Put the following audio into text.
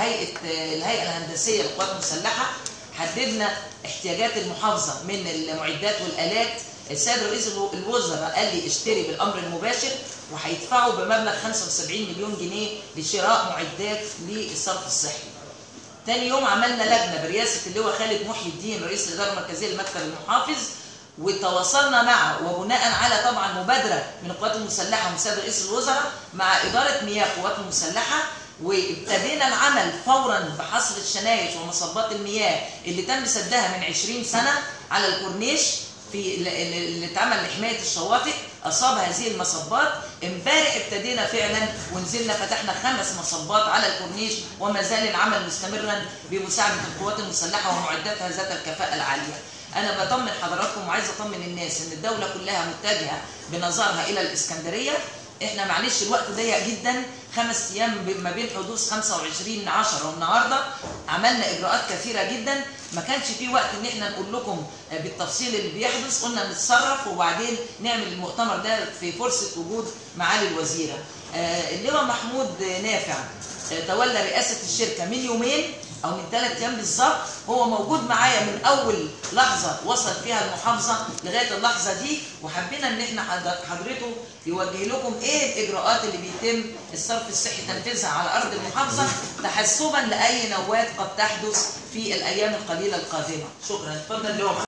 هيئه الهيئه الهندسيه للقوات المسلحه حددنا احتياجات المحافظه من المعدات والالات السيد رئيس الوزراء قال لي اشتري بالامر المباشر وهيدفعوا بمبلغ 75 مليون جنيه لشراء معدات للصرف الصحي. تاني يوم عملنا لجنه برئاسه اللواء خالد محي الدين رئيس الاداره المركزيه للمكتب المحافظ وتواصلنا مع وبناء على طبعا مبادره من القوات المسلحه ومن سيد رئيس الوزراء مع اداره مياه القوات المسلحه وابتدينا العمل فورا بحصر الشنايش ومصبات المياه اللي تم سدها من 20 سنه على الكورنيش في اللي اتعمل لحمايه الشواطئ اصاب هذه المصبات امبارح ابتدينا فعلا ونزلنا فتحنا خمس مصبات على الكورنيش وما زال العمل مستمرا بمساعده القوات المسلحه ومعداتها ذات الكفاءه العاليه. انا بطمن حضراتكم وعايز اطمن الناس ان الدوله كلها متجهه بنظرها الى الاسكندريه احنا معلش الوقت ضيق جدا خمس ايام ما بين حدوث 25 10 والنهارده عملنا اجراءات كثيره جدا ما كانش في وقت ان احنا نقول لكم بالتفصيل اللي بيحدث قلنا نتصرف وبعدين نعمل المؤتمر ده في فرصه وجود معالي الوزيره اللواء محمود نافع تولى رئاسه الشركه من يومين او من ثلاث ايام بالظبط هو موجود معايا من اول لحظه وصل فيها المحافظه لغايه اللحظه دي وحبينا ان احنا حضرته يوجه لكم ايه الاجراءات اللي بيتم الصرف الصحي تنفيذها على ارض المحافظه تحسبا لاي نوات قد تحدث في الايام القليله القادمه شكرا اتفضل لهم